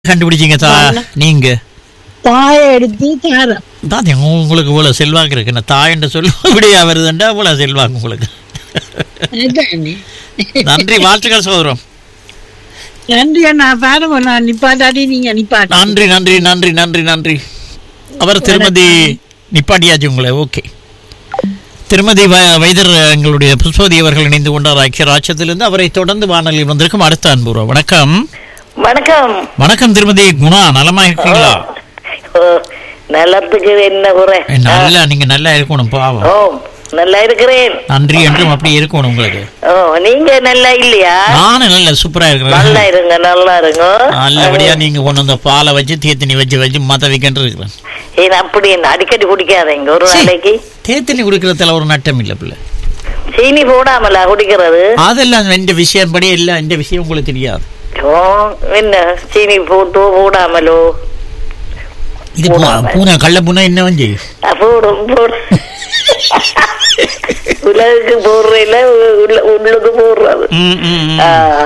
கண்டுபிடிச்சீங்க தா நீங்க தாயை எடுத்து தாரம் தாத்தே உங்களுக்கு இவ்வளவு செல்வாக்கு இருக்கு நான் தாயண்ட சொல்ல இப்படியா வருதுண்டா இவ்வளவு செல்வாக்கு உங்களுக்கு அதானே. நன்றி வாழ்த்துக்கள் சோதரம் நன்றி அண்ணா பாருங்க நான் நிப்பாட்டாடி நீங்க நிப்பாட்டி நன்றி நன்றி நன்றி நன்றி நன்றி அவர் திருமதி நிப்பாட்டியாச்சு உங்களை ஓகே திருமதி வ- வைதர் எங்களுடைய புஷ்பவதி அவர்கள் இணைந்து கொண்டார் ஐக்கிய ராஜ்யத்திலிருந்து அவரை தொடர்ந்து வானொலியில் வந்திருக்கும் அடுத்த அன்புறோம் வணக்கம் வணக்கம் வணக்கம் திருமதி குணா நலமா இருக்கீங்களா ஓ, நலத்துக்கு என்ன குறை நல்லா நீங்க நல்லா இருக்கணும் பாவம் ஓ நல்லா இருக்கிறேன் நன்றி என்றும் அப்படி இருக்கணும் உங்களுக்கு ஓ நீங்க நல்லா இல்லையா நானும் நல்ல சூப்பரா இருக்கிறேன் நல்லா இருங்க நல்லா இருங்க நல்லபடியா நீங்க கொண்டு வந்த பாலை வச்சு தேத்தனி வச்சு வச்சு மத வைக்கிட்டு இருக்கிறேன் ஏன் அப்படி என்ன அடிக்கடி குடிக்காதீங்க ஒரு சீ. நாளைக்கு தேத்தனி குடிக்கிறதுல ஒரு நட்டம் இல்ல பிள்ளை சீனி போடாமல குடிக்கிறது அதெல்லாம் எந்த விஷயம் படி எல்லாம் எந்த விஷயம் உங்களுக்கு தெரியாது ஓ என்ன சீனி போட்டோ போடாமலோ இது பூ- பூனை கள்ள பூனை என்ன வந்து அ, போடும் போடும் உலகுக்கு போடுறதுல உள்ள- உள்ளுக்கு போடுறது ம், ம், ம். ஆ,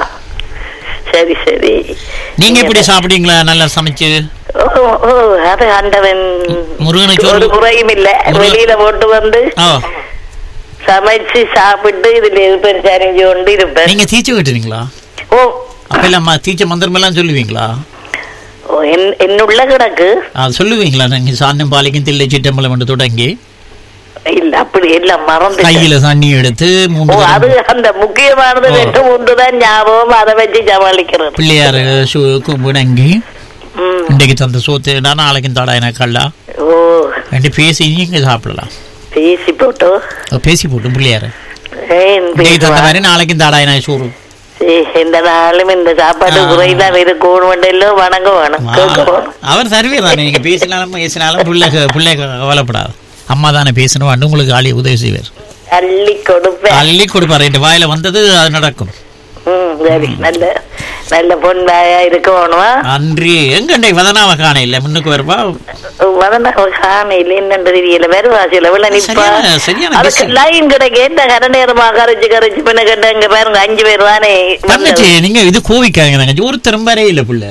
சரி சரி நீங்க எப்படி சாப்பிடுவீங்களா நல்லா சமைச்சு ஓ ஓ அது ஆண்டவன் முருகனுக்கு ஒரு ஒரு குறையும் இல்ல முருகன். வெளியில போட்டு வந்து ஓ சமைச்சு சாப்பிட்டு இதுல இருப்பேன் சரிஞ்சு கொண்டு இருப்பேன் நீங்க தீச்சு கட்டுறீங்களா ஓ அப்ப எல்லாம் தீச்ச மந்திரம் எல்லாம் சொல்லுவீங்களா ஓ, என்- என்னுள்ள கிடக்கு அது சொல்லுவீங்களா நீங்க சாந்தம் பாலிக்கும் தில்லை சிட்டம்பலம் என்று தொடங்கி இல்ல அப்படி எல்லாம் மறந்து கையில தண்ணி எடுத்து ஓ மூன்று அது அந்த முக்கியமானது ஓ. ரெண்டு ஒன்றுதான் ஞாபகம் அதை வச்சு சமாளிக்கிறது பிள்ளையார் கும்பிடங்கி ம். இன்றைக்கு தந்த சோத்து நான் நாளைக்கு தாடா எனக்கு கல்லா ஓ ரெண்டு பேசி நீங்க சாப்பிடலாம் பேசி போட்டு அஹ் பேசி போட்டு பிள்ளையார ஏன் இன்னைக்கு தந்த பேசுவா? மாதிரி நாளைக்கு தாடா எனக்கு சோறு சரி, இந்த நாளும் இந்த சாப்பாடு ஆ. குறைதான் இருக்கணும் எல்லாம் வணங்க வேணும் கேட்க வேணும் அவர் தருவே தானே நீங்க பேசினாலும் பேசினாலும் பிள்ளை பிள்ளை கவலைப்படாது அம்மா தானே பேசணும் அண்டு உங்களுக்கு ஆளி உதவி செய்வார் அள்ளி கொடுப்பேன் அள்ளி கொடுப்பார் ரெண்டு வாயில வந்தது அது நடக்கும் ம் சரி நல்ல நல்ல பொண்ணாயா இருக்க வேணுமா நன்றி எங்க இன்றைக்கு வதனாவை காண இல்லை முன்னுக்கு வருவா வதனா காணையில் என்னன்னு தெரியல வருவாசியில உள்ள நிப்பா சரியான- சரியான அதுக்கு busy. லைன் கிடைக்க என்ன கர நேரமா கரைச்சு கரைச்சு பின்ன கேட்ட இங்க பாருங்க அஞ்சு பேர் தானே தங்கச்சி நீங்க இது கோவிக்காங்க தங்கச்சி ஒரு திரும்பரே இல்ல புள்ள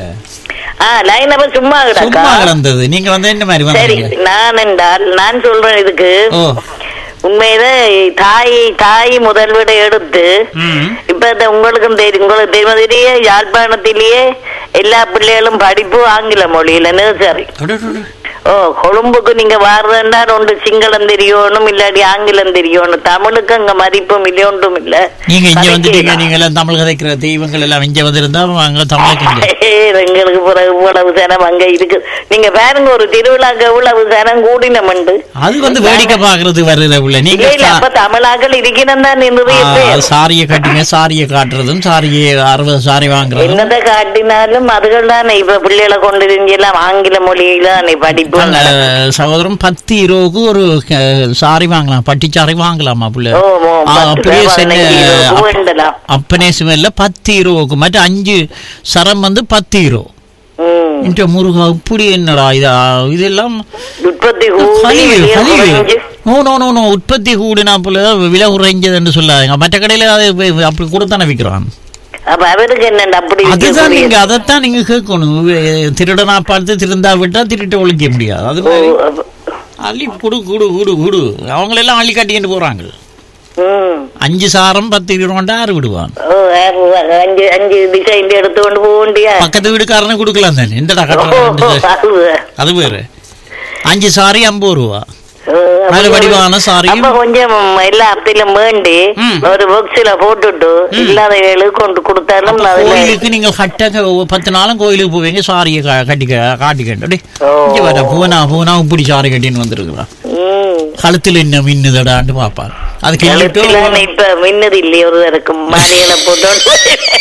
ஆ லைன் அப்ப சும்மா கிடக்கா சும்மா கிடந்தது நீங்க வந்து என்ன மாதிரி சரி வந்தீங்க நான் என்றால் நான் சொல்றேன் இதுக்கு ஓ உண்மையில தாய் தாய் முதல்விட எடுத்து ம் இப்ப இந்த உங்களுக்கும் தெரியும் உங்களுக்கு தெரியுமதிலேயே யாழ்ப்பாணத்திலேயே எல்லா பிள்ளைகளும் படிப்பு ஆங்கில மொழியில நர்சரி அடடட. ஓ கொழும்புக்கு நீங்க வாரதுன்னா ஒன்று சிங்களம் தெரியணும் இல்லாட்டி ஆங்கிலம் தெரியணும் தமிழுக்கு அங்க மதிப்பும் இல்லை ஒன்றும் இல்ல நீங்க இங்க வந்துட்டீங்க கதைக்கலாம். நீங்க எல்லாம் தமிழ் கதைக்கிற தெய்வங்கள் எல்லாம் இங்க வந்திருந்தா அங்க தமிழுக்கு இங்க ஏய், எங்களுக்கு பிறகு இவ்வளவு சனம் அங்க இருக்கு நீங்க பாருங்க ஒரு திருவிழாக்கு இவ்வளவு சனம் கூடினமண்டு அது வந்து வேடிக்கை பாக்குறது வருது உள்ள நீங்க இல்ல இல்ல அப்ப தமிழாக்கள் இருக்கணும் தான் நிறைய பேர் சாரிய கட்டிங்க சாரிய காட்டுறதும் சாரியை அறுபது சாரி வாங்குறதும் என்னத்தை காட்டினாலும் அதுகள் தானே இப்ப பிள்ளைகளை கொண்டு எல்லாம் ஆங்கில மொழியில தானே படிப்பு நல்ல சகோதரம் பத்து இருபதுக்கு ஒரு அஹ், சாரி வாங்கலாம் பட்டி சாரி வாங்கலாமா புள்ள ஓ, ஓ, ஆ, பத்து அப்படியே ரூபா, சென்னை பதினஞ்சு இருபது அப்- வேண்டலாம். அப்பனே சிவல்ல பத்து இருபதுக்கு மற்ற அஞ்சு சரம் வந்து பத்து இருபது ம். இந்த முருகா இப்படி என்னடா இதா இதெல்லாம் உற்பத்தி கூடி கழிவு, வெளியே கழிவு. குறைஞ்சு. நோ நோ நோ நோ உற்பத்தி கூடினா போல விலை குறைஞ்சதுன்னு சொல்லாதீங்க மற்ற கடையில அது வே- அப்படி கூட தானே விற்கிறான் அப்ப அவருக்கு என்ன அப்படி அதுதான் இருக்கக்கூடிய- நீங்க அதைத்தான் நீங்க கேட்கணும் வே- திருடனா பார்த்து திருந்தா விட்டா திருட்ட ஒழிக்க முடியாது அது ஓ, மாதிரி அப்ப- அள்ளி குடு குடு குடு குடு அவங்களெல்லாம் அள்ளி கட்டிட்டு போறாங்க ம். அஞ்சு சாரம் பத்து இருபது ஆறு விடுவான் ஓ, ஆறு, அஞ்சு அஞ்சு டிசைன் எடுத்து கொண்டு போக வேண்டியா பக்கத்து வீடுக்காரனு கொடுக்கலாம் தானே எந்தடா ஓ, கட்டுறான் அது. அது வேறு அஞ்சு சாரி ஐம்பது ரூபா ஓ, அப்ப நல்ல வடிவான சாரியும் அப்ப கொஞ்சம் எல்லாத்திலும் வேண்டி ம். ஒரு பாக்ஸ்ல போட்டுட்டு இல்லாதவர்களுக்கு கொண்டு கொடுத்தாலும் அதுல கோயிலுக்கு நீங்க கட்ட பத்து நாளும் கோயிலுக்கு போவீங்க சாரியை க- கட்டி க- காட்டிக்கண்டு ஓ. இங்க வர பூனா பூனா இப்படி சாரி கட்டின்னு வந்திருக்கிறான் ம். கழுத்துல என்ன மின்னுதடான்னு பாப்பான் அது கிள்ளிட்டு கழுத்துல இப்ப மின்னது இல்லையே ஒரு இருக்கும் மாலையில போட்டு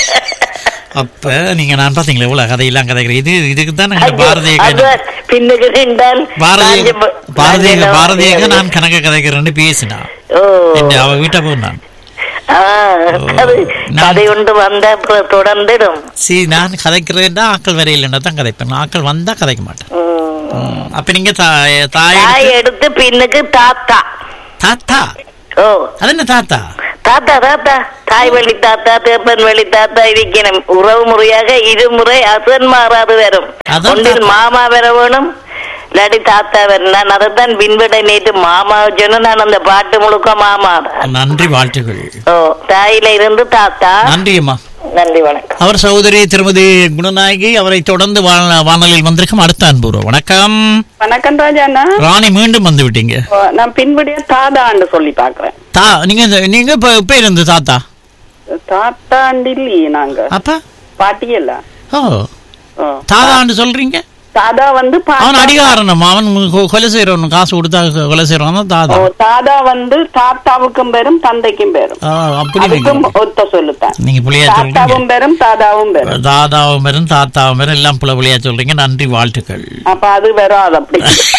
அப்ப நீங்க நான் பாத்தீங்களா இவ்வளவு கதையெல்லாம் கதைக்கிறேன் இது இதுக்கு தான் நாங்க பாரதிய கதை- அதுதான் பின்னுக்கு ரெண்டால் பாரதிய காஞ்ச ப- பாரதிய காஞ்ச பாரதியங்க ப- நான் கணக்க கதைக்கிறேன்னு பேசினா ஓ என்ன அவ வீட்டை போனான் ஆ, அது நான்- கதை கொண்டு வந்த அப்புறம் தொடர்ந்துடும் சரி நான் கதைக்கிறேன்டா ஆக்கள் வரையிலன்னா தான் கதைப்பேன் ஆக்கள் வந்தா கதைக்க மாட்டேன் ம். ம், அப்ப நீங்க தாய் தாய் தாய் எடுத்து பின்னுக்கு தாத்தா தாத்தா ஓ அது என்ன தாத்தா தாத்தா தாத்தா தாய் வழி தாத்தா தேப்பன் வழி தாத்தா இருக்கணும் உறவு முறையாக இருமுறை அசன் மாறாது வரும் அதான் ஒன்றில் தாத்தா. மாமா வர வேணும் இல்லாட்டி தாத்தா வரும் நான் அதைத்தான் பின்பட நேற்று மாமா சொன்ன நான் அந்த பாட்டு முழுக்க மாமா தான் நன்றி வாழ்த்துகள் ஓ தாயில இருந்து தாத்தா நன்றி அம்மா நன்றி வணக்கம் அவர் சகோதரி திருமதி குணநாயகி அவரை தொடர்ந்து வா- வானொலியில் வந்திருக்கும் அடுத்த அன்புறோம் வணக்கம் வணக்கம் ராஜாண்ணா ராணி மீண்டும் வந்து விட்டீங்க ஓ, நான் பின்படியா தாதான்னு சொல்லி பாக்குறேன் தா நீங்க இந்த- நீங்க இப்ப இப்ப இருந்து தாத்தா தாத்தாண்டு இல்லையே நாங்க அப்ப பாட்டி இல்ல ஓ ஓ. தாதான்னு சொல்றீங்க தாதா வந்து பாட்டா- அவன் அடிகாரனம் அவன் கொ- கொலை செய்யறவன் காசு கொடுத்தா கொ- கொலை செய்யறவன் தான் தாதா ஓ, தாதா வந்து தாத்தாவுக்கும் பேரும் தந்தைக்கும் பேரும் ஆ, அப்படி அதுக்கும் நீங்க ஒத்த சொல்லுத்தான் நீங்க புள்ளியா சொல்றீங்க தாத்தாவும் பேரும் தாதாவும் பேரும் தாதாவும் பெரும் தாத்தாவும் பெரும் எல்லாம் புல புள்ளியா சொல்றீங்க நன்றி வாழ்த்துக்கள் அப்ப அது வராது அப்படி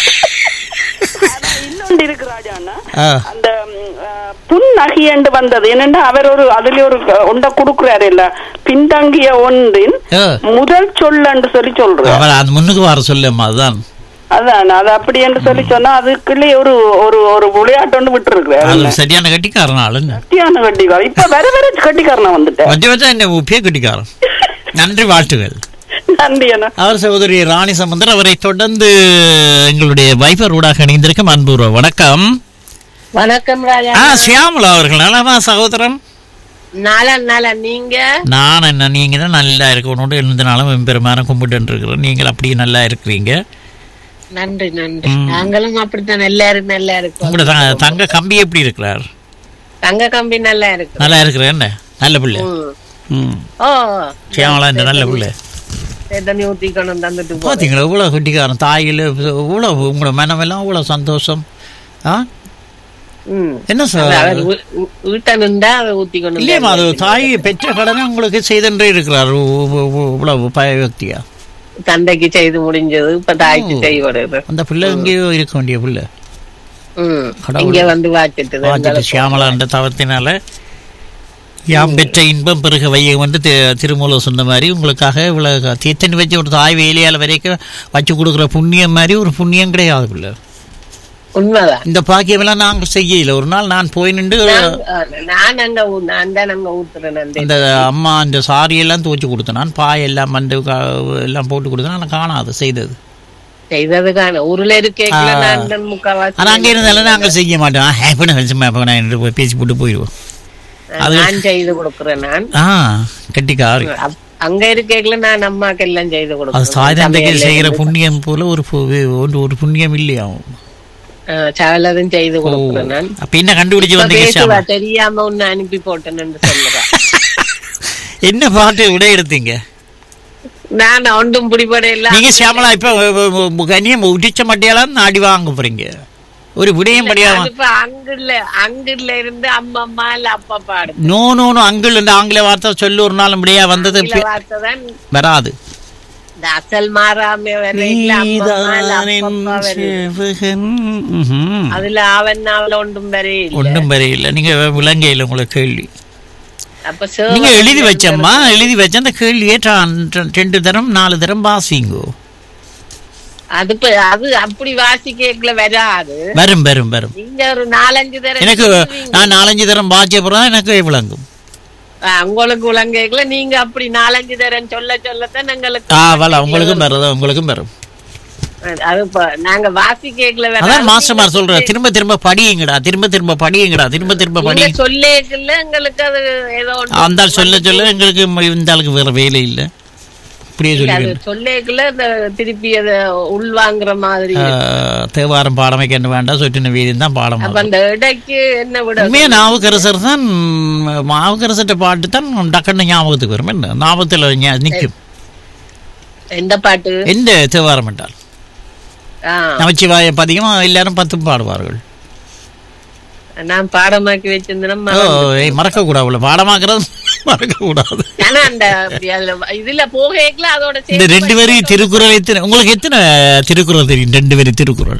ஆனா இன்னொன்று இருக்கு ராஜாண்ணா ஆ, அந்த ம், ஆ, புன் நகையண்டு வந்தது என்னன்னா அவர் ஒரு அதுல ஒரு ஒண்ட குடுக்குறாரு இல்ல பின்தங்கிய ஒன்றின் ஆ. முதல் சொல்லண்டு சொல்லி சொல்றாரு அவர் அது முன்னுக்கு வர சொல்லுமா அதுதான் அதான் அது அப்படி என்று சொல்லி சொன்னா அதுக்குள்ளே ஒரு ஒரு ஒரு விளையாட்டு ஒன்று விட்டு அது இருக்கிறேன் சரியான கட்டிக்காரன் ஆளுங்க கட்டியான கட்டிக்காரன் இப்ப வர வர கட்டிக்காரனா வந்துட்டேன் வச்சு வச்சா என்ன உப்பிய கட்டிக்காரன் நன்றி வாழ்த்துகள் நன்றி அண்ணா அவர் சகோதரி ராணி சமுந்தர் அவரை தொடர்ந்து எங்களுடைய வைபர் ஊடாக இணைந்திருக்கும் அன்புறவு வணக்கம் வணக்கம் ராஜா ஆ சியாமலா அவர்கள் நலமா சகோதரன் நாளா நாளா நீங்க நான் என்ன நீங்க தான் நல்லா இருக்கணும்னு எந்த நாளும் பெருமான கும்பிட்டு இருக்கிறோம் நீங்கள் அப்படியே நல்லா இருக்கிறீங்க நன்றி நன்றி நாங்களும் அப்படித்தான் எல்லாரும் நல்லா இருக்கோம் உங்களோட த- தங்க கம்பி எப்படி இருக்கிறார் தங்க கம்பி நல்லா இருக்கு நல்லா இருக்கிற என்ன நல்ல பிள்ளை ம். ம் ஓ சியாமலா இந்த நல்ல பிள்ளை தண்ணி ஊத்திக்கணும் தந்துட்டு போ பார்த்தீங்களா இவ்வளோ கட்டிக்காரன் தாயில் இவ்வளோ உங்களோட மனமெல்லாம் இவ்வளோ சந்தோஷம் ஆ ம். என்ன அவர் சார் வீ- வீ- வீட்டை நின்றா அதை ஊத்திக்கணும் இல்லையம்மா அது தாய் பெற்ற கடனை உங்களுக்கு செய்தென்றே இருக்கிறார் உ- உ- உ- இவ்வளவு பயபக்தியா தந்தைக்கு செய்து முடிஞ்சது இப்ப தாய்க்கு செய்வது அந்த பிள்ளை எங்கேயோ இருக்க வேண்டிய பிள்ளை ம் கடவுளே. இங்க வந்து வாச்சிட்டு வாஜிட்டு சியாமலா என்ற தவத்தினால யாம் பெற்ற இன்பம் பிறகு வையம் வந்து தி- திருமூலம் சொன்ன மாதிரி உங்களுக்காக இவ்வளவு தீர்த்தனி வச்சு ஒரு தாய் வேலையால் வரைக்கும் வச்சு கொடுக்குற புண்ணியம் மாதிரி ஒரு புண்ணியம் கிடையாது பிள்ளை உண்மைதான் இந்த பாக்கியமெல்லாம் நாங்கள் செய்யல ஒரு நாள் நான் போய் நின்று நான் நான் அங்க ஊ- நான் தான் அங்க ஊத்துறேன் அந்த அந்த அம்மா அந்த சாரி எல்லாம் துவச்சி கொடுத்தேன் நான் பாய் எல்லாம் மண்டு கா- எல்லாம் போட்டு கொடுத்தேன் ஆனால் காணாது செய்தது செய்ததுக்கான ஊர்ல இருக்கேக்கல நான் தான் முக்காவாசி ஆனால் அங்கே இருந்தாலும் நாங்கள் செய்ய மாட்டோம் ஹேப்பன சும்மா இப்போ நான் என்று போய் பேசி போட்டு போயிடுவோம் அது- நான் செய்து கொடுக்குறேன் நான் ஆ கட்டிக்காரி அப்- அங்க இருக்கேக்கல நான் அம்மாக்கு எல்லாம் செய்து அது கொடுக்குறேன் தாய் தந்தைக்கு சமையல்ல செய்கிற இருந்து, புண்ணியம் போல ஒரு பு- ஒரு ஒரு புண்ணியம் இல்லையா ஆ, சகலதும் செய்து கொடுக்குறேன் நான் அப்ப என்ன கண்டுபிடிச்சு இப்ப வந்தீங்க பேசுவா ஷியாமா? தெரியாம உன்னை அனுப்பி போட்டேன்னு சொல்லுறா என்ன பாட்டு விட எடுத்தீங்க நான் ஒன்றும் பிடிபடையில நீங்க சியாமலா இப்ப கனியம் உடிச்ச மட்டியெல்லாம் நாடி வாங்க போறீங்க ஒரு விடயம் படியாம இப்ப அங்குல அங்குல இருந்து அம்மா அம்மா இல்ல அப்பா பாடு நோ நோ நோ அங்கிள் இந்த ஆங்கில வார்த்தை சொல்லு ஒரு நாள் முடியா வந்தது சில வார்த்தை தான் வராது இந்த அசல் மாறாம வரையில அம்மா அம்மா இல்ல நீதானின் அப்பா வருது சேவகன். ம்ஹும். அதுல அவன் அவள ஒன்றும் வரையில ஒண்ணும் வரையில நீங்க விலங்கையில் உங்களுக்கு கேள்வி அப்ப நீங்க சேவல் எழுதி வச்சம்மா எழுதி வச்ச அந்த கேள்வியே ட்ரான்- ட்ர- ரெண்டு தரம் நாலு தரம் வாசிங்கோ அது இப்ப- அது அப்படி வாசி கேக்கல வராது வரும் வரும் வரும் நீங்க ஒரு நாலஞ்சு தடவை எனக்கு சொல்லுவீங்க. நான் நாலஞ்சு தரம் வாசிய அப்புறம் எனக்கு விளங்கும் ஆ, உங்களுக்கு உலங்கேக்கல நீங்க அப்படி நாலஞ்சு தரம் சொல்ல சொல்லத்தான் எங்களுக்கு ஆ வல உங்களுக்கும் வரும் உங்களுக்கும் வரும் அது இப்ப நாங்க வாசி கேக்கல அதான் மாஸ்டர்மார் சொல்ற திரும்ப திரும்ப படியுங்கடா திரும்ப திரும்ப படியுங்கடா திரும்ப திரும்ப படி நீங்க சொல்லேக்கல எங்களுக்கு அது ஏதோ ஒண்ணு அந்த ஆள் சொல்ல சொல்ல எங்களுக்கு ம- இந்த ஆளுக்கு வேற வேலை இல்லை இப்படியே அது சொல்லி சொல்லேக்கல இந்த திருப்பி அத உள்வாங்குற மாதிரி தேவாரம் பாடம் வைக்க வேண்டாம் சொட்டின வீதியும் தான் பாடம் அப்ப அந்த இடைக்கு என்ன விட உண்மையா நாவுக்கரசர் தான் நாவுக்கரசர்கிட்ட பாட்டு தான் டக்குன்னு ஞாபகத்துக்கு வரும் என்ன ஞாபகத்தில் நிற்கும் எந்த பாட்டு எந்த தேவாரம் என்றால் ஆ, நமச்சிவாய பதிகமா எல்லாரும் பத்தும் பாடுவார்கள் நான் பாடமாக்கி வச்சிருந்தேன் ஓ ஏய், மறக்க கூடாது பாடமாக்குறது மறக்க கூடாது ஆனா அந்த அப்படி அதுல இதுல போகல அதோட இந்த சேர்த்து ரெண்டு வரி திருக்குறள் எத்தனை உங்களுக்கு எத்தனை திருக்குறள் தெரியும் ரெண்டு வரி திருக்குறள்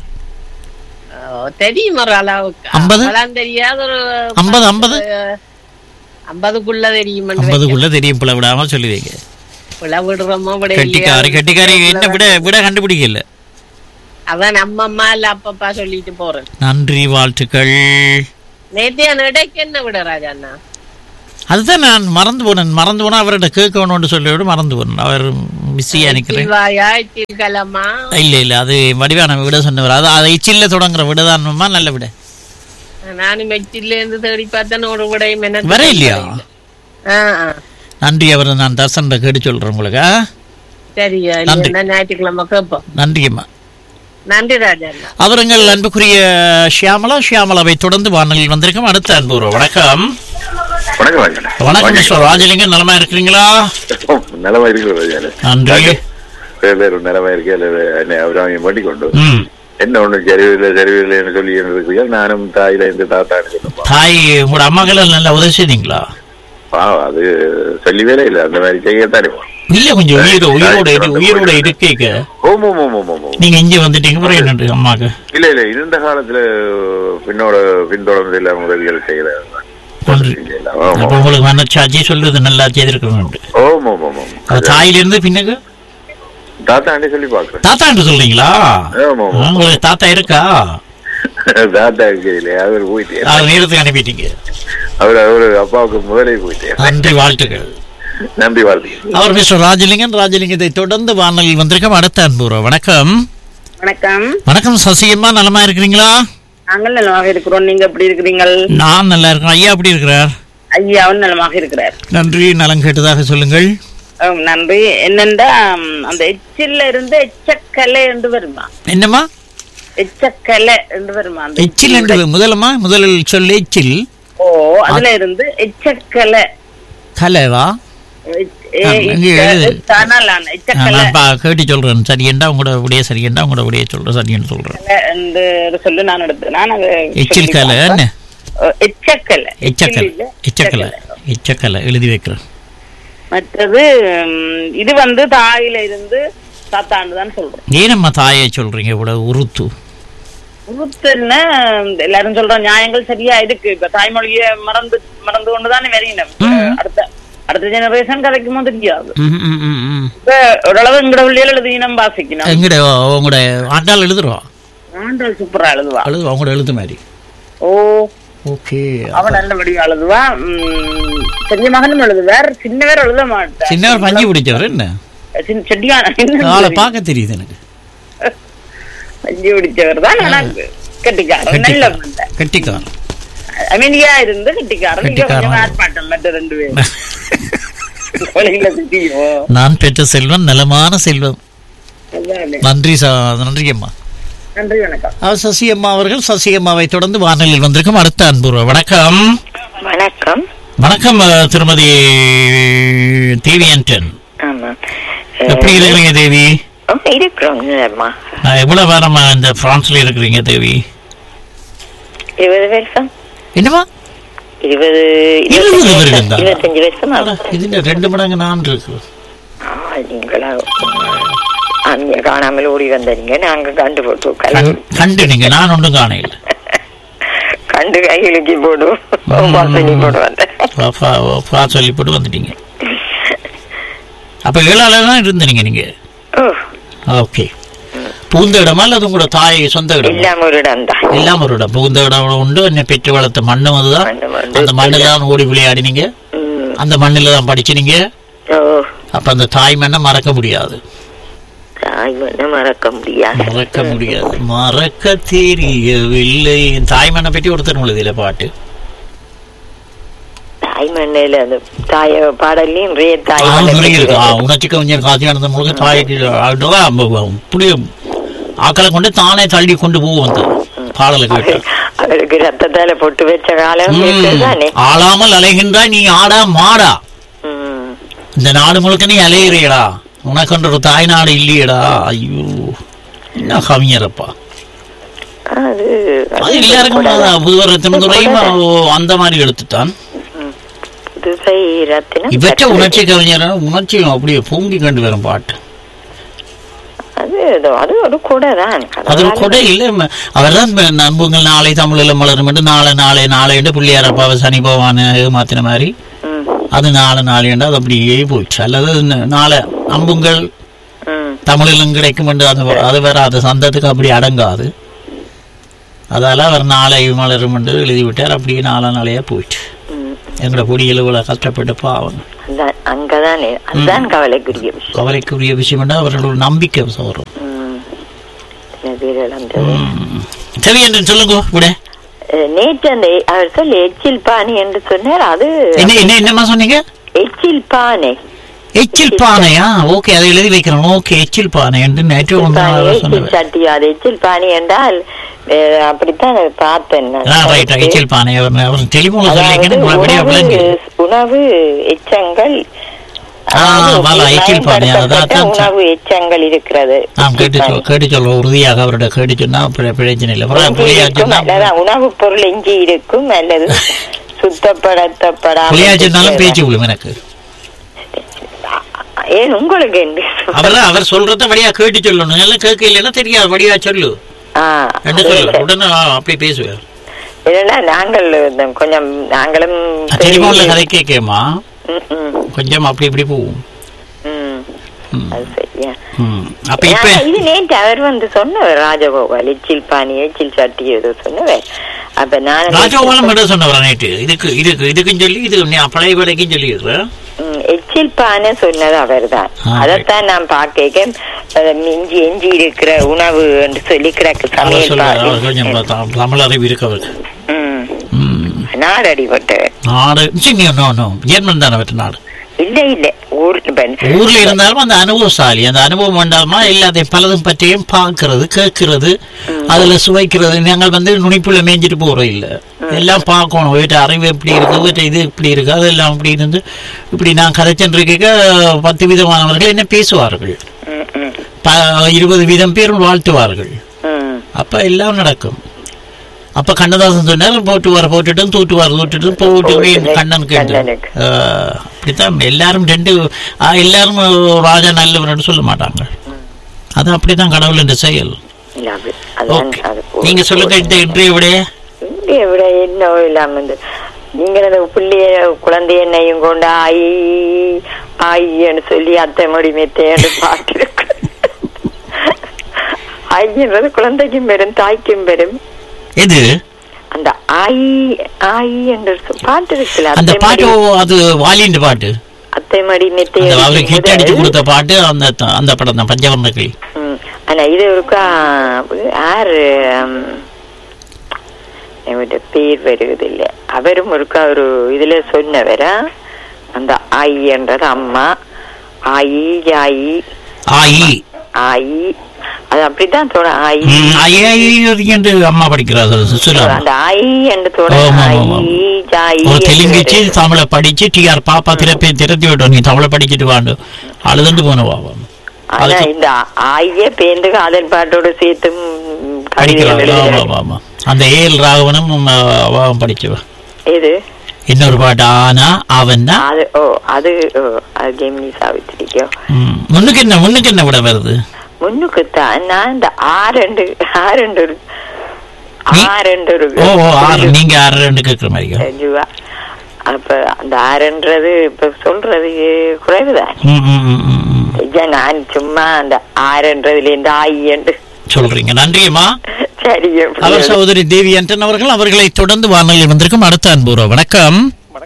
ஓ, தெரியும் ஒரு அளவுக்கு ஐம்பது? அவ்வளவு தெரியாத ஒரு ஐம்பது ஐம்பது அஹ், ஐம்பதுக்குள்ள தெரியும் ஐம்பதுக்குள்ள தெரியும் பிள்ளை விடாம சொல்லுவீங்க பிள்ளை விடுறோமோ விட கட்டிக்காரி கட்டிக்காரி என்ன விட விட கண்டுபிடிக்கல அதான் நம்ம அம்மா இல்ல அப்பப்பா சொல்லிட்டு போறேன் நன்றி வாழ்த்துக்கள் நேத்தியான இடைக்கு என்ன விட ராஜாண்ணா அதுதான் நான் மறந்து போனேன் மறந்து போனா அவர்கிட்ட கேட்கணும்னு சொல்லிவிட்டு மறந்து போனேன் அவர் பிஸியா நினைக்கிறேன் சில்வாயா சில்கலமா இல்ல இல்ல அது வடிவான விட சொன்னவர் அது அதை இச்சில்ல தொடங்குற விடதான்மா நல்ல விட நானும் மெச்சில இருந்து தேடி பார்த்தேன் ஒரு விடையும் என்ன வர இல்லையா ஆ, ஆ. நன்றி அவர் நான் தர்சன்ட கேட்டு சொல்றேன் உங்களுக்கு ஆ? சரியா நன்றி. இல்லைன்னா ஞாயிற்றுக்கிழமை கேட்போம் நன்றியம்மா நன்றி ராஜாண்ணா அவருங்கள் அன்புக்குரிய ஷியாமலா ஷியாமலாவை தொடர்ந்து வானொலியில் வந்திருக்கும் அடுத்த அன்பு வணக்கம் வணக்கம் ராஜாண்ணே. வணக்கம் மிஸ்டர் ராஜலிங்கம் நலமா இருக்கிறீங்களா நலமா இருக்கிறது ராஜாண்ணே. நன்றி வேறு வேறு நலமா இருக்கு அல்லது என்னை அவராமையை மாட்டிக் கொண்டு ம் என்ன ஒண்ணு சரிவில்லை சரிவில்லைன்னு சொல்லி இருக்கிறீர்கள் நானும் தாயில இருந்து தாத்தான்னு சொன்னப்பா தாய் உங்களோட அம்மாக்கள் நல்லா உதவி செய்தீங்களா பாவம் அது சொல்லி வேலை இல்லை அந்த மாதிரி செய்யத்தானே போகணும். இல்ல கொஞ்சம் உயிரோட உயிரோட இரு- உயிரோட இருக்கேக்க ஓம் ஓம் ஓம் ஓம் ஓம் ஓம். நீங்க இங்க வந்துட்டீங்க அப்புறம் என்னண்டு அம்மாக்கு இல்ல இல்ல இருந்த காலத்துல பின்னோட பின்தொடர்ந்து எல்லாம் உதவிகள் செய்யலாம் நன்றி அப்ப உங்களுக்கு மனச்சாட்சி சொல்றது நல்லா செய்திருக்கணும் ஓம் ஓம் ஓம் ஓம் அப்ப தாயில இருந்து பின்னுக்கு தாத்தாண்டே சொல்லி பாக்குறேன் தாத்தான்னு சொல்றீங்களா ஆமா ஆமா உங்களுக்கு தாத்தா இருக்கா தாத்தா இருக்கு இல்லையா அவர் போயிட்டே அது நேரத்துக்கு அனுப்பிட்டீங்க அவர் அவரு அப்பாவுக்கு முதலே போயிட்டே நன்றி வாழ்த்துக்கள் நன்றி வாழ்த்துக்கள் அவர் மிஸ்டர் ராஜலிங்கன் ராஜலிங்கத்தை தொடர்ந்து வானொலியில் வந்திருக்கோம் அடுத்த அன்புறோம் வணக்கம் வணக்கம் வணக்கம் சசியம்மா நலமா இருக்கிறீங்களா நாங்கள் நலமாக இருக்கிறோம் நீங்க எப்படி இருக்கிறீங்கள் நான் நல்லா இருக்கேன் ஐயா எப்படி இருக்கிறார் ஐயாவும் நலமாக இருக்கிறார் நன்றி நலம் கேட்டதாக சொல்லுங்கள் ஆம், நன்றி என்னண்டா ம், அந்த எச்சில்ல இருந்து எச்சக்கலை என்று வருமா என்னம்மா எச்சக்கலை என்று வருமா அந்த எச்சில் என்று முதலம்மா முதலில் சொல் எச்சில் ஓ அதுல இருந்து எச்சக்கலை கலைவா எச்- ஏ, ஆ, இங்க இச்ச- எழுது. தானாலான எச்சக்கலை நான் பா- கேட்டு சொல்றேன் சரியண்டா உங்களோட விடைய சரியண்டா உங்களோட விடைய சொல்றேன் சரியன்னு சொல்றேன் என்று ஒரு சொல்லு நான் எடுத்து நான் அதை எச்சில் சொல்லி கலை என்ன பார்த்தேன். ஓ, எச்சக்கலை எச்சக்கலை எச்சில் இல்ல, எச்சக்கலை எச்சக்கலை எழுதி வைக்கிறேன் மற்றது ம், இது வந்து தாயில இருந்து சாத்தாண்டு தான் சொல்றோம் ஏனம்மா தாயை சொல்றீங்க இவ்வளவு உருத்து உருத்துன்னா எல்லாரும் சொல்ற நியாயங்கள் சரியா இருக்கு இப்ப தாய்மொழிய மறந்து மறந்து கொண்டுதானே வரையினம் அடுத்த அடுத்த ஜெனரேஷன் கதைக்கும் போது தெரியாது ம், ம், ம், ம். இப்ப ஓரளவு எங்கட உள்ளியல் எழுதினம் வாசிக்கணும் எங்கட உங்களோட ஆண்டாள் எழுதுறோம் ஆண்டாள் சூப்பரா எழுதுவா எழுது அவங்களோட எழுத்து மாதிரி ஓ ஓகே அவன் நல்ல வடிவா எழுதுவா ம், பெரிய மகனும் எழுதுவார் சின்னவர் எழுத மாட்டார் சின்னவர் பஞ்சு பிடிச்சவர் என்ன சின்ன- செட்டியான ஆளை பார்க்க தெரியுது எனக்கு பஞ்சு பிடிச்சவர் தான் எனக்கு கெட்டிக்காரன் நல்ல மண்டை. கெட்டிக்காரன் அமைதியா இருந்து கெட்டிக்காரன் இங்க கெட்டிக்காரன். கொஞ்சம் ஆர்ப்பாட்டம் மற்ற ரெண்டு பேரும் கொலையில தெரியும் நான் பெற்ற செல்வம் நலமான செல்வம் அதானே. நன்றி சா நன்றி அம்மா நன்றி வணக்கம் அவர் சசி அம்மா அவர்கள் சசி அம்மாவை தொடர்ந்து வானொலியில் வந்திருக்கும் அடுத்த அன்புருவ வணக்கம் வணக்கம் வணக்கம் அஹ், திருமதி தேவி ஆண்டன் ஆமா எப்படி இருக்கிறீங்க தேவி அஹ், இருக்கிறோம் இல்லம்மா நான் எவ்வளவு வாரமா இந்த பிரான்ஸ்ல இருக்கிறீங்க தேவி இருபது வருஷம் என்னமா இருபது இருபது இருபத்தஞ்சு வருடம் வருஷம் தான். இருபத்தஞ்சு வருஷம் ஆகும். இதுல ரெண்டு மடங்கு நான் இருக்கு ஆ, நீங்களா அங்க காணாமல் ஓடி வந்தீங்க நாங்க கண்டு போட்டு கல- கண்டு நீங்க நான் ஒன்றும் காணையில் கண்டு கையிலுக்கி போடும் வாசனி போட்டு வந்தேன் சொல்லி போட்டு வந்துட்டீங்க அப்ப ஏழால தான் இருந்தீங்க நீங்க ஓ, ஓகே புகுந்த இடமா அல்லது உங்களோட தாய் சொந்த இடம் எல்லாம் ஒரு இடம் தான் எல்லாம் ஒரு இடம் புகுந்த இடம் உண்டு என்னை பெற்று வளர்த்த மண்ணும் அதுதான் மண்ணு வந்து அந்த மண்ணில் தான் ஓடி விளையாடினீங்க ம், அந்த மண்ணில் தான் படிச்சினீங்க ஓ அப்ப அந்த தாய் மண்ணை மறக்க முடியாது தாய் மண்ணை மறக்க முடியாது மறக்க முடியாது மறக்க தெரியவில்லை தாய் மண்ணை பற்றி ஒருத்தர் முழுதில பாட்டு தாய் மண்ணில அந்த தாய பாடலையும் ரே தாய் ஆ, மண்ணை நிறைய பற்றி இருக்கு ஆ, உணர்ச்சி கவிஞர் காசியானந்த முழுக்க தாய்க்கு அதுதான் புளிய ஆக்களை கொண்டு தானே தள்ளி கொண்டு போவோம் அந்த பாடலை கேட்டு அவருக்கு ரத்தத்தால பொட்டு வச்ச காலம் தானே ஆளாமல் அலைகின்றாய் நீ ஆடா மாடா ம் இந்த நாடு முழுக்க நீ அலையிறியடா உனக்கு ஒரு தாய் நாடு இல்லையடா ஐயோ என்ன கவிஞரப்பா அது அது எல்லாருக்கும் அதான் புதுவர் தினந்துறையும் அந்த மாதிரி எடுத்துட்டான் புதுசை ரத்தினம் இவற்ற உணர்ச்சி கவிஞர் உணர்ச்சியும் அப்படியே பொங்கி கண்டு வரும் பாட்டு அது ஏதோ அது ஒரு கூட தான் அது ஒரு கொடை இல்லை ம- அவர்தான் இப்ப நம்புங்கள் நாளை தமிழில் மலரும் என்று நாளை நாளை நாளை என்று பிள்ளையார் அப்பாவை சனி பகவான் ஏமாத்தின மாதிரி ம் அது நாளை நாளை என்று அது அப்படியே போயிடுச்சு அல்லது ந- நாளை நம்புங்கள் ம் தமிழிலும் கிடைக்கும் என்று அது அது வேற அது சந்தத்துக்கு அப்படி அடங்காது அதால அவர் நாளை மலரும் என்று எழுதி விட்டார் அப்படியே நாலா நாளையா போயிட்டு எங்களோட பொடியில் இவ்வளவு கஷ்டப்பட்டு பாவம் அதான் அங்கதானே அதுதான் கவலைக்குரிய விஷயம் கவலைக்குரிய விஷயம் என்ன அவர்களோட நம்பிக்கை வரும் ம். சில பேர் இழந்தது சரி என்று சொல்லுங்க விட அஹ், நேற்று அந்த அவர் சொல்லி எச்சில் பானை என்று சொன்னார் அது என்ன என்ன என்னமா சொன்னீங்க எச்சில் பானை எச்சில் பானையா ஓகே அதை எழுதி வைக்கிறோம் ஓகே எச்சில் பானை என்று நேற்று ஒன்று பானை, நாள் எச்சில் சொன்னேன் சட்டி அது எச்சில் பானை என்றால் அஹ், அப்படித்தான் அதை பார்த்தேன் நான். ரைட் எச்சில் பானை அவர் அவர் டெலிஃபோன்ல அதாவது சொல்லியிருக்கேன் விளையாட உணவு விளங்கு உணவு எச்சங்கள் ஆ, அதாவது வாலா, எச்சில் பானை, அதான், பயன்படுத்தப்பட்ட அதான். உணவு எச்சங்கள் இருக்கிறது நாம் கேட்டு சொல் கேட்டு சொல்ல உறுதியாக அவரோட கேட்டு சொன்னா பிர- பிரச்சனை இல்லை அப்புறம் எஞ்சி புளியா இருக்கும் சொன்னா அல்லது உணவுப் பொருள் எஞ்சி இருக்கும் அல்லது சுத்தப்படுத்தப்படாமல் புளியா சொன்னாலும் பேச்சு விழும் எனக்கு ஏன் உங்களுக்கு என்று அவர் அவர் சொல்றத வழியா கேட்டு சொல்லணும் எல்லாம் கேட்க இல்லைன்னா தெரியாது வழியா சொல்லு ஆ, என்ன அது சொல்லு சரி. உடனே ஆ, அப்படி பேசுவேன் இல்லைன்னா நாங்கள் இந்த கொஞ்சம் நாங்களும் டெலிஃபோன்ல கதை கேட்கேமா ம், ம், கொஞ்சம் அப்படி இப்படி போகும் ம். ம். அது சரியா ம். அப்ப இப்ப ஆனா, இது நேற்று அவர் வந்து சொன்னவர் ராஜகோபால் எச்சில் பானி எச்சில் சட்டி ஏதோ சொன்னவர் அப்ப நான் ராஜகோபாலம் மட்டும் சொன்னவரா நேற்று இதுக்கு இதுக்கு இதுக்கும் சொல்லி இது நீ பழைய வேலைக்கும் சொல்லி இருக்கிறேன் ம், எச்சில் பானை சொன்னது அவர்தான் ஆ, அதைத்தான் நான் பார்க்க மிஞ்சி எஞ்சி இருக்கிற உணவு என்று சொல்லி கிடக்கு அவர் சமையல் சொல்ல பானை. அவர் கொஞ்சம் த- தமிழ் அறிவு இருக்கு அவருக்கு ம். ம். நாடடிபட்டவர் நாடு சரி, நோ நோ ஜெர்மன் தானே அவற்ற நாடு இல்ல இல்ல ஊர் இப்ப ஊர்ல இருந்தாலும் அந்த அனுபவசாலி அந்த அனுபவம் வேண்டாமா எல்லாத்தையும் பலதும் பற்றியும் பார்க்கிறது கேட்கறது அதுல சுவைக்கிறது நாங்கள் வந்து நுனிப்புள்ள மேய்ஞ்சிட்டு போறோம் இல்ல எல்லாம் பார்க்கணும் வீட்டு அறிவு எப்படி இருக்கு வீட்டு இது இப்படி இருக்கு அதெல்லாம் அப்படி இருந்து இப்படி நான் கதைச்சென்றிருக்க பத்து விதமானவர்கள் என்ன பேசுவார்கள் ம், ம், ப- இருபது வீதம் பேர் வாழ்த்துவார்கள் ம். அப்ப எல்லாம் நடக்கும் அப்ப கண்ணதாசன் சொன்னார் போட்டு வர போட்டுட்டும் தூட்டு வர தூட்டுட்டும் போட்டு போட்டு கண்ணன் கேட்டு கண்ணனுக்கு. ஆஹ், அப்படித்தான் எல்லாரும் ரெண்டு ஆ, எல்லாரும் ராஜா நல்லவர்னு சொல்ல மாட்டாங்க அது அப்படித்தான் கடவுள் என்ற செயல் இல்ல, அது அதான் ஓகே அது போ- நீங்க சொல்லுங்க இந்த இன்றைய விட இங்கே விட என்ன இல்லாம இந்த நீங்க அந்த பிள்ளைய குழந்தை என்னையும் கொண்டு ஆயி ஆயின்னு சொல்லி அத்தை மொழி மெத்தையன்னு பாட்டு இருக்கு ஆயின்றது குழந்தைக்கும் பெரும் தாய்க்கும் பெரும் எது அந்த ஆயி ஆயி என்ற சொ- பாட்டு இருக்குல்ல அந்த அத்தை பாட்டு மடி அது வாலின்ற பாட்டு அத்தை மடி மெத்தை அந்த அவருக்கு ஹிட் அடிச்சு முதல். கொடுத்த பாட்டு அந்த அந்த படம் தான் பஞ்சவர்ண கிளி ம். ஆனா இது இருக்கா யாரு ம், இவருடைய பேர் வருவது இல்ல அவரும் இருக்கா ஒரு இதுல சொன்னவரா அந்த ஆயி என்றது அம்மா ஆயி ஜாயி ஆயி ஆயி அது அப்படித்தான் தோட ஆயி ம், ஐயா, ஐயா, என்று அம்மா படிக்கிறார் சுசுலா அந்த ஆயி என்று தோட ஆமா, ஆமா, ஆமா. ஆயி ஜாயி ஒரு என்று தெலுங்குச்சு வருது. தமிழை படிச்சு டிஆர் பாப்பா திறப்பி திறத்தி விட்டோம் நீ தமிழை படிச்சுட்டு வாண்டு அழுதுண்டு போனவா ஆனா அதுக்கு- இந்த ஆய பேந்து காதல் பாட்டோட சேர்த்தும் கவிதைகள் படிக்கிறாங்க ஆமா, எழுதுறாரு. ஆமா, ஆமா. அந்த ஏஎல் ராகவனும் ம், அவன் படிச்சவ எது இன்னொரு பாட்டு ஆனா அவன் தான் அது ஓ அது ஓ அது ஜெமினி சாவித்திரிக்கோ ம், முன்னுக்கு என்ன முன்னுக்கு என்ன விட வருது முன்னுக்குத்தான் நான் இந்த ஆரண்டு ஆரண்டு ஒரு நீ- ஆரண்டு ஒரு ஓ ஓ ஆறு நீங்க ஆறு ரெண்டு கேட்குற மாதிரியா ரூபா அப்ப அந்த ஆரன்றது இப்ப சொல்றது குறைவுதான் ம், ம், ம், ம், ம். ஐயா நான் சும்மா அந்த ஆரன்றதுல இருந்து ஆயியன்று சொல்றீங்க நன்றியம்மா சரி அவர் சகோதரி தேவி அன்டன் அவர்கள் அவர்களை தொடர்ந்து வானொலி வந்திருக்கும் அடுத்த அன்புறோம் வணக்கம்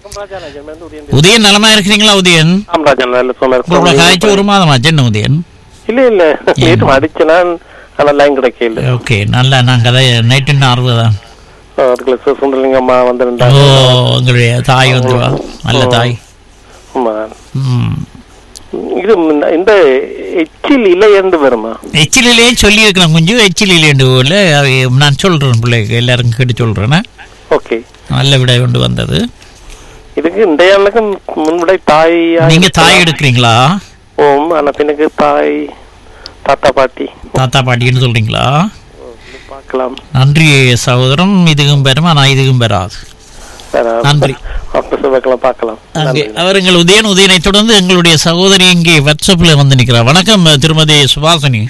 உதயன் நலமா இருக்கிறீங்களா உதயன் ஆம் ராஜன் நல்ல உங்களோட காய்ச்சி சோமர் ஒரு மாதம் என்ன உதயன் இல்ல இல்ல நேற்று அடிச்சனான் ஆனா லைன் கிடைக்கல ஓகே நல்லா நான் கதை நைட்டு அறுபதான் அதுக்குள்ள சுந்தரலிங்கம்மா ஓ வந்திருந்தாங்க உங்களுடைய தாய் வந்துருவா நல்ல தாய் ஆமா ம் இது இந்த- இந்த எச்சில் இலை என்று வருமா எச்சிலே சொல்லி இருக்கிறேன் கொஞ்சம் எச்சிலேண்டு போல நான் சொல்றேன் பிள்ளைக்கு எல்லாருக்கும் கேட்டு சொல்றேன் ஓகே நல்ல விடை கொண்டு வந்தது இதுக்கு இந்த ஆளுக்கு முன்விடை தாய் நீங்க தாய் எடுக்கிறீங்களா ஓம் ஆனா பின்னுக்கு தாய் தாத்தா பாட்டி தாத்தா பாட்டின்னு சொல்றீங்களா பார்க்கலாம் நன்றி சகோதரம் இதுக்கும் பெறும் ஆனா இதுக்கும் பெறாது வேற நன்றி. அப்ப செவ்வாய்க்கிழமை பார்க்கலாம் அங்கே நன்றி. அவர் எங்கள் உதயன் உதயனை தொடர்ந்து எங்களுடைய சகோதரி இங்கே வாட்ஸ்அப்ல வந்து நிக்கிறார் வணக்கம் திருமதி சுபாசினி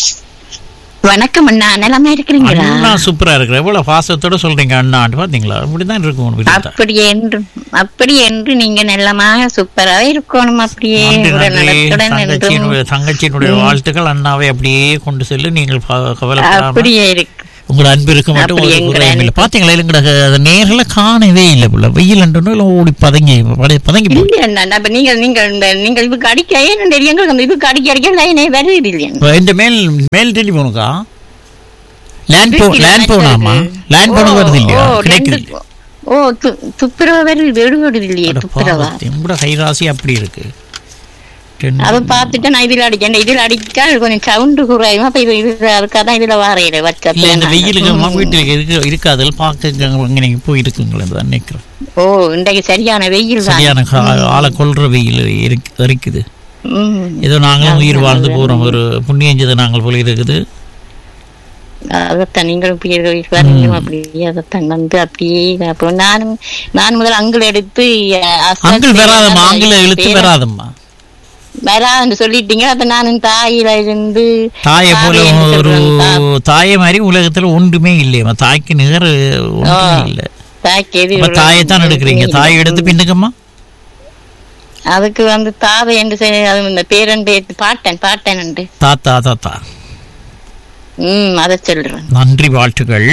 வணக்கம் அண்ணா நலமா இருக்கிறீங்களா அண்ணா சூப்பரா இருக்கிற எவ்வளவு பாசத்தோட சொல்றீங்க அண்ணாட்டு பாத்தீங்களா அப்படிதான் இருக்கும் உங்க வீட்டுல. அப்படி என்று அப்படி என்று நீங்க நல்லமாக சூப்பராவே இருக்கணும் அப்படியே நன்றி ஒரு நன்றி நலத்துடன் என்றும் தங்கச்சியினுடைய தங்கச்சியினுடைய வாழ்த்துக்கள் அண்ணாவை அப்படியே கொண்டு செல்லு நீங்கள் ப- கவலைப்படாம அப்படியே இருக்கு உங்களோட அன்பு இருக்க மட்டும் அப்படி ஒரு எங்க குறையும் இல்லை அன்பு. பாத்தீங்களா இல்லைங்கடா அந்த நேர்ல காணவே இல்லை புள்ள வெயில் அண்டனும் இல்லை ஓடி பதங்கி பட- பதங்கி போய் இல்ல அண்ணா, அப்ப நீங்க நீங்க இந்த நீங்கள் இதுக்கு அடிக்க ஏன் தெரியும் எங்களுக்கு அந்த இதுக்கு அடிக்க அடிக்க லைனே வருது இல்லையா இந்த மேல் மேல் டெலிஃபோனுக்கா லேண்ட் போ வீட்டுல லேண்ட் போனாமா லேண்ட் போன வருது இல்லையா ஓ, கிடைக்குது ரெண்டு- ஓ து- துப்புரவா வருது வெடுவடுது இல்லையே அட துப்புரவா பாவத்தை, உங்களோட கைராசி அப்படி இருக்கு ரெண்டு- அதை பார்த்துட்டு நான் இதுல அடிச்சேன் இதுல அடிச்சா அது கொஞ்சம் சவுண்டு குறையும் அப்ப இது இது அதுக்காதான் இதுல வாரையில இல்ல இந்த வெயிலுக்கு அம்மா வீட்டுல இருக்கு இருக்காது பார்க்க இங்க நீங்க போய் இருக்குங்களே தான் நினைக்கிறேன் ஓ இன்றைக்கு சரியான வெயில் தான் சரியான கா- ஆளை கொல்ற வெயில் இருக்கு- இருக்குது ம். ஏதோ நாங்களும் உயிர் வாழ்ந்து அது- போறோம் ஒரு புண்ணியஞ்சதை நாங்கள் போல இருக்குது அதைத்தான் நீங்களும் இப்படி இருக்க- வரணும் அப்படியே அதைத்தான் வந்து அப்படியே அப்புறம் நானும் நான் முதல் அங்கிள் எடுத்து அஹ், அஸ்வத் அங்கிள் வராதம்மா பேரன் ஆங்கில இழுத்து பேரன் வராதம்மா வராதுன்னு சொல்லிட்டீங்க அப்ப நானும் தாயில இருந்து தாயை போல தாயை என்று ஒரு சொல்றேன். தா- தாயை மாதிரி உலகத்துல ஒன்றுமே இல்லையம்மா தாய்க்கு நிகர் ஒன்றுமே ஆ. இல்லை தாய்க்கு எது அப்ப தாயை தான் எடுக்கிறீங்க தாயை எடுத்து பின்னுக்கம்மா அதுக்கு வந்து தாவை என்று செய்- அது இந்த பேரண்டு பாட்டன் பாட்டன் என்று தாத்தா தாத்தா ம் அதை சொல்றேன் நன்றி வாழ்த்துக்கள்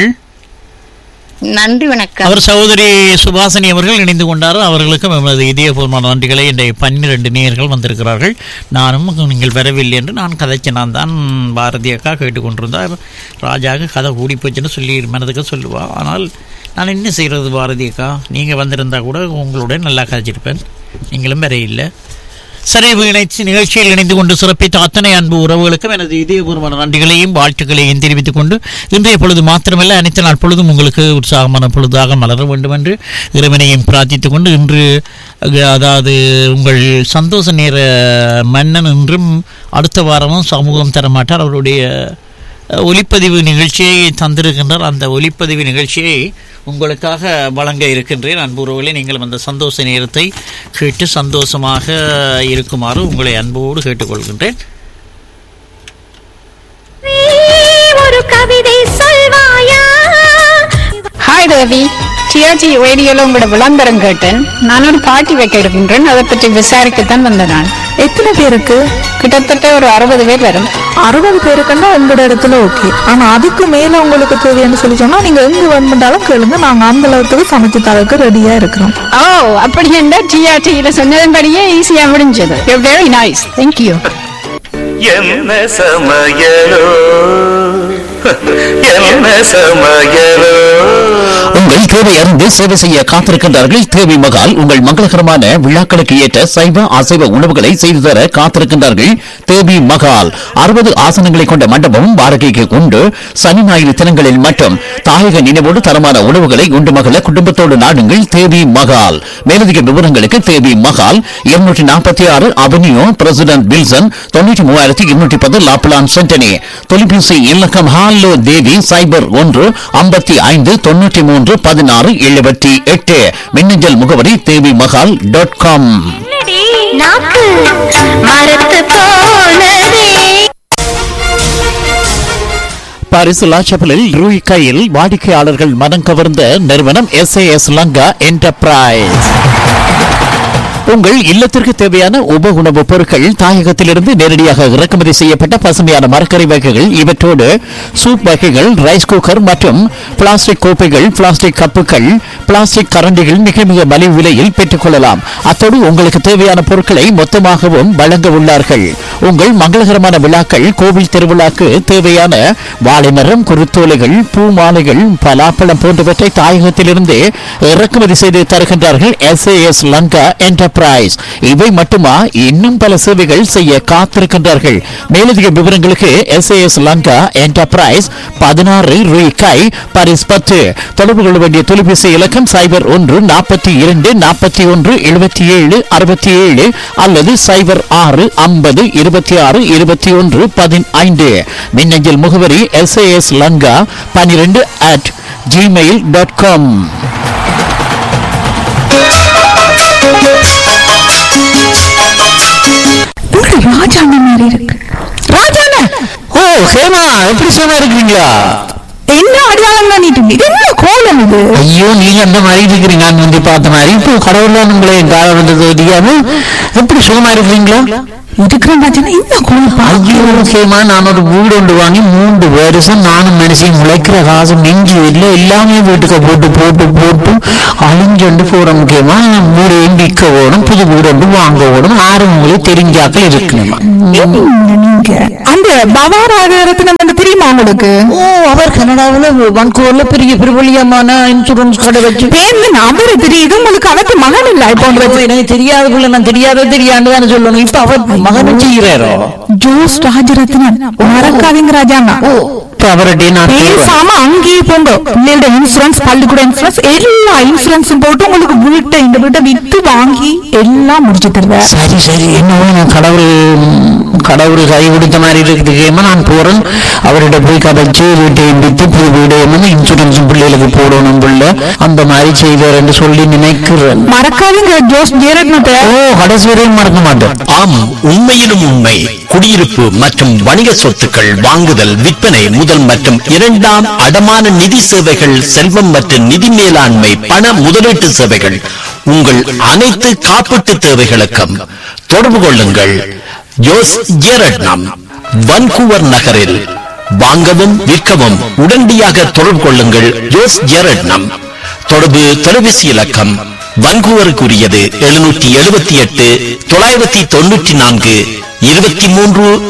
நன்றி வணக்கம் அவர் சகோதரி சுபாசினி அவர்கள் இணைந்து கொண்டார் அவர்களுக்கும் எமது இதயபூர்வமான நன்றிகளை இன்றைய பன்னிரண்டு நேயர்கள் வந்திருக்கிறார்கள் நானும் நீங்கள் வரவில்லை என்று நான் கதைச்சு நான் தான் பாரதி அக்கா கேட்டுக்கொண்டிருந்தா ராஜாவுக்கு கதை கூடி போச்சுன்னு சொல்லி மனதுக்கு சொல்லுவா ஆனால் நான் என்ன செய்கிறது பாரதி அக்கா நீங்கள் வந்திருந்தா கூட உங்களுடன் நல்லா கதைச்சிருப்பேன் நீங்களும் வர இல்லை சரி இணைச்சி நிகழ்ச்சியில் இணைந்து கொண்டு சிறப்பித்த அத்தனை அன்பு உறவுகளுக்கும் எனது இதயபூர்வமான நன்றிகளையும் வாழ்த்துக்களையும் தெரிவித்துக் கொண்டு இன்றைய பொழுது மாத்திரமல்ல அனைத்து நாள் பொழுதும் உங்களுக்கு உற்சாகமான பொழுதாக மலர வேண்டும் என்று இறைவனையும் பிரார்த்தித்துக் கொண்டு இன்று அஹ், அதாவது உங்கள் சந்தோஷ நேர மன்னன் இன்றும் அடுத்த வாரமும் சமூகம் தரமாட்டார் அவருடைய அஹ், ஒலிப்பதிவு நிகழ்ச்சியை தந்திருக்கின்றார் அந்த ஒலிப்பதிவு நிகழ்ச்சியை உங்களுக்காக வழங்க இருக்கின்றேன் அன்புறவுகளே நீங்களும் அந்த சந்தோஷ நேரத்தை கேட்டு சந்தோஷமாக இருக்குமாறு உங்களை அன்போடு கேட்டுக்கொள்கின்றேன் ஒரு கவிதை சொல்வாயா ஹாய் தேவி டிஆர்ஜி ரேடியோல உங்களோட விளம்பரம் கேட்டேன் நான் ஒரு பார்ட்டி வைக்க இருக்கின்றேன் அதை பற்றி விசாரிக்கத்தான் வந்தேன் நான் எத்தனை பேருக்கு கிட்டத்தட்ட ஒரு அறுபது பேர் வரும் அறுபது பேருக்குன்னா உங்களோட இடத்துல ஓகே ஆனா அதுக்கு மேல உங்களுக்கு தேவைன்னு சொல்லி சொன்னா நீங்க எங்க வேணுமென்றாலும் கேளுங்க நாங்க அந்த அளவுக்கு சமைச்சு தரக்கு ரெடியா இருக்கிறோம் ஓ அப்படி என்ன டிஆர்டியில சொன்னதன்படியே ஈஸியா முடிஞ்சது வெரி நைஸ் தேங்க்யூ என்ன சமயலோ என்ன சமயலோ உங்கள் தேவை அறிந்து சேவை செய்ய காத்திருக்கின்றார்கள் தேவி மகால் உங்கள் மங்களகரமான விழாக்களுக்கு ஏற்ற சைவ அசைவ உணவுகளை செய்து தர காத்திருக்கின்றார்கள் தேவி மகால் அறுபது ஆசனங்களை கொண்ட மண்டபம் வாடகைக்கு உண்டு சனி ஞாயிறு தினங்களில் மட்டும் தாயக நினைவோடு தரமான உணவுகளை உண்டு மகள குடும்பத்தோடு நாடுங்கள் தேவி மகால் மேலதிக விவரங்களுக்கு தேவி மகால் இருநூற்றி நாற்பத்தி ஆறு அவென்யூ பிரசிடென்ட் வில்சன் தொண்ணூற்றி மூவாயிரத்தி இருநூற்றி பத்து லாப்லான் சென்டனி தொலைபேசி இலக்கம் ஹாலோ தேவி சைபர் ஒன்று ஐம்பத்தி ஐந்து தொண்ணூற்றி மூன்று பதினாறு எழுபத்தி எட்டு மின்னஞ்சல் முகவரி தேவி மகால் டாட் காம் நாக்கு மரத்து போனதே பாரிஸ் லாச்சப்பலில் ரூய் கையில் வாடிக்கையாளர்கள் மனம் கவர்ந்த நிறுவனம் எஸ் லங்கா என்டர்பிரைஸ் உங்கள் இல்லத்திற்கு தேவையான உப உணவுப் பொருட்கள் தாயகத்திலிருந்து நேரடியாக இறக்குமதி செய்யப்பட்ட பசுமையான மரக்கறி வகைகள் இவற்றோடு சூப் வகைகள் ரைஸ் குக்கர் மற்றும் பிளாஸ்டிக் கோப்பைகள் பிளாஸ்டிக் கப்புகள் பிளாஸ்டிக் கரண்டிகள் மிக மிக மலிவு விலையில் பெற்றுக்கொள்ளலாம் அத்தோடு உங்களுக்கு தேவையான பொருட்களை மொத்தமாகவும் வழங்க உள்ளார்கள் உங்கள் மங்களகரமான விழாக்கள் கோவில் திருவிழாக்கு தேவையான வாழைமரம் குருத்தோலைகள் பூ மாலைகள் பலாப்பழம் போன்றவற்றை தாயகத்திலிருந்து இறக்குமதி செய்து தருகின்றார்கள் எஸ் லங்கா என்டர்பிரைஸ் இவை மட்டுமா இன்னும் பல சேவைகள் செய்ய காத்திருக்கின்றார்கள் மேலதிக விவரங்களுக்கு எஸ் லங்கா என்டர்பிரைஸ் பதினாறு ரூபாய் பாரிஸ் பத்து தொடர்பு கொள்ள வேண்டிய தொலைபேசி இலக்கம் சைபர் ஒன்று நாற்பத்தி இரண்டு நாற்பத்தி ஒன்று எழுபத்தி ஏழு அறுபத்தி ஏழு அல்லது சைபர் ஆறு ஐம்பது இருபத்தி ஆறு இருபத்தி ஒன்று பதினைந்து மின்னஞ்சல் முகவரி எஸ் லங்கா பனிரெண்டு at gmail dot com Rajanna மாதிரி இருக்கு ராஜாண்ண ஓ ஹேமா எப்படி சும்மா இருக்கீங்களா என்ன அடையாளம் பண்ணிட்டு இது என்ன கோலம் இது ஐயோ நீங்க அந்த மாதிரி இருக்கிறீங்க நான் வந்து பார்த்த மாதிரி இப்போ கடவுள் தான் உங்களை கால வந்தது தெரியாம எப்படி சுகமா இருக்கிறீங்களா இருக்கிறேன் ராஜனா இந்த கோழி ஐயோ முக்கியமா நான் ஒரு வீடு ஒன்று வாங்கி மூன்று வருஷம் நானும் மனுஷன் முளைக்கிற காசு நெஞ்சு இல்லை எல்லாமே வீட்டுக்கு போட்டு போட்டு போட்டு அழிஞ்சொண்டு போற முக்கியமா வீடையும் விற்க ஓடும் புது வீடு ஒன்று வாங்க ஓடும் ஆறு உங்களுக்கு தெரிஞ்சாக்கள் இருக்கணுமா நீங்க அந்த பவாராகரத்தினம் வந்து தெரியுமா உங்களுக்கு ஓ அவர் கனடாவில் வன்கூர்ல பெரிய பிரபலியமான இன்சூரன்ஸ் கடை வச்சு பேர்ல அவரு தெரியுது உங்களுக்கு அவருக்கு மகன் இல்ல இப்போ ஐயோ, எனக்கு தெரியாத பிள்ளை நான் தெரியாத தெரியாண்டு தானே சொல்லணும் இப்ப அவர் மகனும் செய்கிறாரோ ஜோஸ் ராஜரத்னன் மறக்காதீங்க ராஜாங்க இப்ப அவர்கிட்ட நான் கேட்பேன். பேசாம அங்கேயே போங்க பிள்ளையோட இன்சூரன்ஸ் பள்ளிக்கூட இன்சூரன்ஸ் எல்லா இன்சூரன்ஸும் போட்டு உங்களுக்கு வீட்டை இந்த வீட்டை வித்து வாங்கி எல்லாம் முடிச்சு தருவேன் சரி சரி என்னவோ நான் கடவுள் கடவுள் கை கொடுத்த மாதிரி இருக்குதுக்கேமா நான் போறேன் அவர்கிட்ட போய் கதைச்சு வீட்டை வித்து புது வீடு என்னமோ இன்சூரன்ஸ் பிள்ளைகளுக்கு போடணும் பிள்ளை அந்த மாதிரி செய்வார் என்று சொல்லி நினைக்கிறேன் மறக்காதீங்க ஜோஸ் ஜெயரத்னத்தை ஓ கடைசி வரையும் மறக்க மாட்டேன் ஆம் உண்மையிலும் உண்மை குடியிருப்பு மற்றும் வணிக சொத்துக்கள் வாங்குதல் விற்பனை முதல் மற்றும் இரண்டாம் அடமான நிதி சேவைகள் செல்வம் மற்றும் நிதி மேலாண்மை பண முதலீட்டு சேவைகள் உங்கள் அனைத்து காப்பீட்டு தேவைகளுக்கும் தொடர்பு கொள்ளுங்கள் ஜோஸ் ஜேரட்னம் வன்கூவர் நகரில் வாங்கவும் விற்கவும் உடனடியாக தொடர்பு கொள்ளுங்கள் ஜோஸ் ஜேரட்னம் தொடர்பு தொலைபேசி இலக்கம் வன்கூவருக்குரியது எழுநூற்றி எழுபத்தி எட்டு தொள்ளாயிரத்தி தொண்ணூற்றி நான்கு இருபத்தி மூன்று